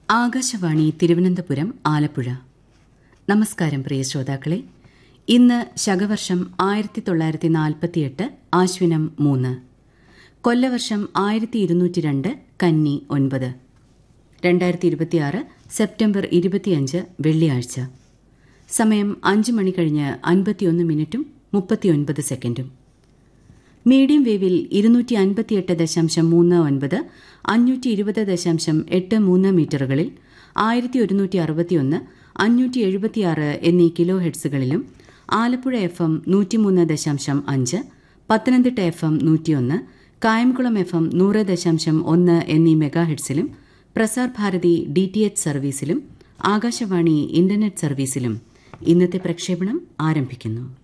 ആകാശവാണി തിരുവനന്തപുരം ആലപ്പുഴ നമസ്കാരം പ്രിയ ശ്രോതാക്കളെ ഇന്ന് ശകവർഷം ആയിരത്തി തൊള്ളായിരത്തി നാൽപ്പത്തിയെട്ട് ആശ്വിനം മൂന്ന് കൊല്ലവർഷം ആയിരത്തി ഇരുന്നൂറ്റി രണ്ട് കന്നി ഒൻപത് രണ്ടായിരത്തി ഇരുപത്തിയാറ് സെപ്റ്റംബർ ഇരുപത്തിയഞ്ച് വെള്ളിയാഴ്ച സമയം അഞ്ച് മണി കഴിഞ്ഞ് അൻപത്തിയൊന്ന് മിനിറ്റും മുപ്പത്തിയൊൻപത് സെക്കൻഡും മീഡിയം വേവിൽ ഇരുന്നൂറ്റി അൻപത്തിയെട്ട് ദശാംശം മൂന്ന് ഒൻപത് അഞ്ഞൂറ്റി ഇരുപത് ദശാംശം എട്ട് മൂന്ന് മീറ്ററുകളിൽ ആയിരത്തി ഒരുന്നൂറ്റി അറുപത്തിയൊന്ന് അഞ്ഞൂറ്റി എഴുപത്തിയാറ് എന്നീ കിലോ ഹെഡ്സുകളിലും ആലപ്പുഴ എഫ് എം നൂറ്റിമൂന്ന് ദശാംശം അഞ്ച് പത്തനംതിട്ട എഫ് എം നൂറ്റിയൊന്ന് കായംകുളം എഫ് എം നൂറ് ദശാംശം ഒന്ന് എന്നീ മെഗാ ഹെഡ്സിലും Prasar Bharati D T H സർവീസിലും ആകാശവാണി ഇന്റർനെറ്റ് സർവീസിലും ഇന്നത്തെ പ്രക്ഷേപണം ആരംഭിക്കുന്നു